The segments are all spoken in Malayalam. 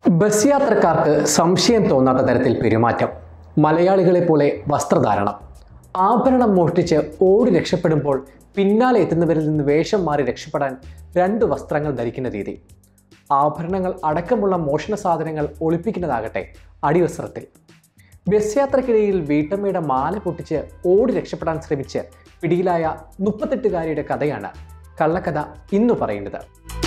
ബസ് യാത്രക്കാർക്ക് സംശയം തോന്നാത്ത തരത്തിൽ പെരുമാറ്റം മലയാളികളെ പോലെ വസ്ത്രധാരണം ആഭരണം മോഷ്ടിച്ച് ഓടി രക്ഷപ്പെടുമ്പോൾ പിന്നാലെ എത്തുന്നവരിൽ നിന്ന് വേഷം മാറി രക്ഷപ്പെടാൻ രണ്ട് വസ്ത്രങ്ങൾ ധരിക്കുന്ന രീതി ആഭരണങ്ങൾ അടക്കമുള്ള മോഷണ സാധനങ്ങൾ ഒളിപ്പിക്കുന്നതാകട്ടെ അടിവസ്ത്രത്തിൽ ബസ് യാത്രക്കിടയിൽ വീട്ടമ്മയുടെ മാല പൊട്ടിച്ച് ഓടി രക്ഷപ്പെടാൻ ശ്രമിച്ച് പിടിയിലായ മുപ്പത്തെട്ടുകാരിയുടെ കഥയാണ് കള്ളക്കഥ ഇന്നു പറയുന്നത്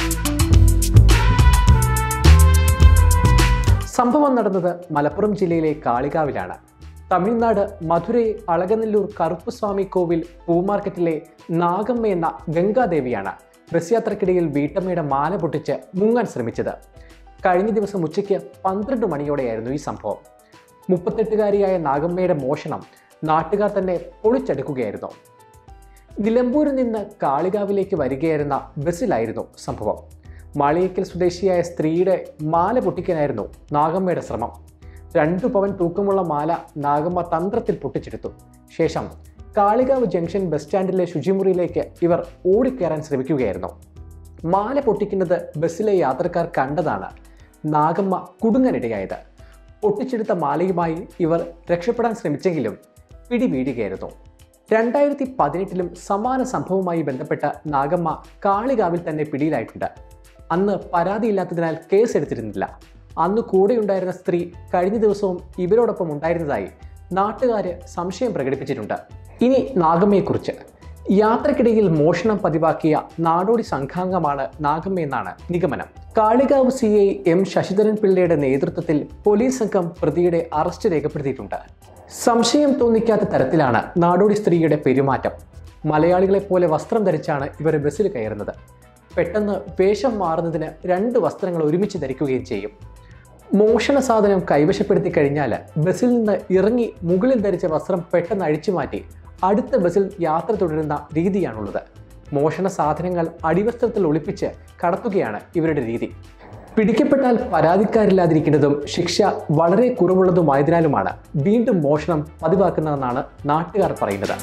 സംഭവം നടന്നത് മലപ്പുറം ജില്ലയിലെ കാളികാവിലാണ് തമിഴ്നാട് മധുരൈ അളകനെല്ലൂർ കറുപ്പുസ്വാമി കോവിൽ പൂമാർക്കറ്റിലെ നാഗമ്മ എന്ന ഗംഗാദേവിയാണ് ബസ് യാത്രക്കിടയിൽ വീട്ടമ്മയുടെ മാല പൊട്ടിച്ച് മുങ്ങാൻ ശ്രമിച്ചത് കഴിഞ്ഞ ദിവസം ഉച്ചയ്ക്ക് പന്ത്രണ്ട് മണിയോടെയായിരുന്നു ഈ സംഭവം മുപ്പത്തെട്ടുകാരിയായ നാഗമ്മയുടെ മോഷണം നാട്ടുകാർ തന്നെ പൊളിച്ചെടുക്കുകയായിരുന്നു നിലമ്പൂരിൽ നിന്ന് കാളികാവിലേക്ക് വരികയായിരുന്ന ബസ്സിലായിരുന്നു സംഭവം മാളിയേക്കൽ സ്വദേശിയായ സ്ത്രീയുടെ മാല പൊട്ടിക്കാനായിരുന്നു നാഗമ്മയുടെ ശ്രമം രണ്ടു പവൻ തൂക്കമുള്ള മാല നാഗമ്മ തന്ത്രത്തിൽ പൊട്ടിച്ചെടുത്തു ശേഷം കാളികാവ് ജംഗ്ഷൻ ബസ് സ്റ്റാൻഡിലെ ശുചിമുറിയിലേക്ക് ഇവർ ഓടിക്കയറാൻ ശ്രമിക്കുകയായിരുന്നു മാല പൊട്ടിക്കുന്നത് ബസ്സിലെ യാത്രക്കാർ കണ്ടതാണ് നാഗമ്മ കുടുങ്ങനിടയായത് പൊട്ടിച്ചെടുത്ത മാലയുമായി ഇവർ രക്ഷപ്പെടാൻ ശ്രമിച്ചെങ്കിലും പിടിവീഴുകയായിരുന്നു രണ്ടായിരത്തി പതിനെട്ടിലും സമാന സംഭവവുമായി ബന്ധപ്പെട്ട നാഗമ്മ കാളികാവിൽ തന്നെ പിടിയിലായിട്ടുണ്ട് അന്ന് പരാതിയില്ലാത്തതിനാൽ കേസെടുത്തിരുന്നില്ല അന്ന് കൂടെയുണ്ടായിരുന്ന സ്ത്രീ കഴിഞ്ഞ ദിവസവും ഇവരോടൊപ്പം ഉണ്ടായിരുന്നതായി നാട്ടുകാർ സംശയം പ്രകടിപ്പിച്ചിട്ടുണ്ട് ഇനി നാഗമ്മയെക്കുറിച്ച് യാത്രക്കിടയിൽ മോഷണം പതിവാക്കിയ നാടോടി സംഘാംഗമാണ് നാഗമ്മയെന്നാണ് നിഗമനം Kalikavu C I M Sasidharan പിള്ളയുടെ നേതൃത്വത്തിൽ പോലീസ് സംഘം പ്രതിയുടെ അറസ്റ്റ് രേഖപ്പെടുത്തിയിട്ടുണ്ട് സംശയം തോന്നിക്കാത്ത തരത്തിലാണ് നാടോടി സ്ത്രീയുടെ പെരുമാറ്റം മലയാളികളെ പോലെ വസ്ത്രം ധരിച്ചാണ് ഇവർ ബസ്സിൽ കയറുന്നത് പെട്ടെന്ന് വേഷം മാറുന്നതിന് രണ്ട് വസ്ത്രങ്ങൾ ഒരുമിച്ച് ധരിക്കുകയും ചെയ്യും മോഷണ സാധനം കൈവശപ്പെടുത്തി കഴിഞ്ഞാൽ ബസ്സിൽ നിന്ന് ഇറങ്ങി മുകളിൽ ധരിച്ച വസ്ത്രം പെട്ടെന്ന് അഴിച്ചു മാറ്റി അടുത്ത ബസ്സിൽ യാത്ര തുടരുന്ന രീതിയാണുള്ളത് മോഷണ സാധനങ്ങൾ അടിവസ്ത്രത്തിൽ ഒളിപ്പിച്ച് കടത്തുകയാണ് ഇവരുടെ രീതി പിടിക്കപ്പെട്ടാൽ പരാതിക്കാരില്ലാതിരിക്കുന്നതും ശിക്ഷ വളരെ കുറവുള്ളതുമായതിനാലുമാണ് വീണ്ടും മോഷണം പതിവാക്കുന്നതെന്നാണ് നാട്ടുകാർ പറയുന്നത്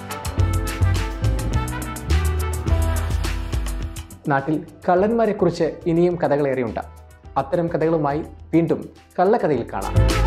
നാട്ടിൽ കള്ളന്മാരെക്കുറിച്ച് ഇനിയും കഥകളേറെയുണ്ട് അത്തരം കഥകളുമായി വീണ്ടും കള്ളക്കഥയിൽ കാണാം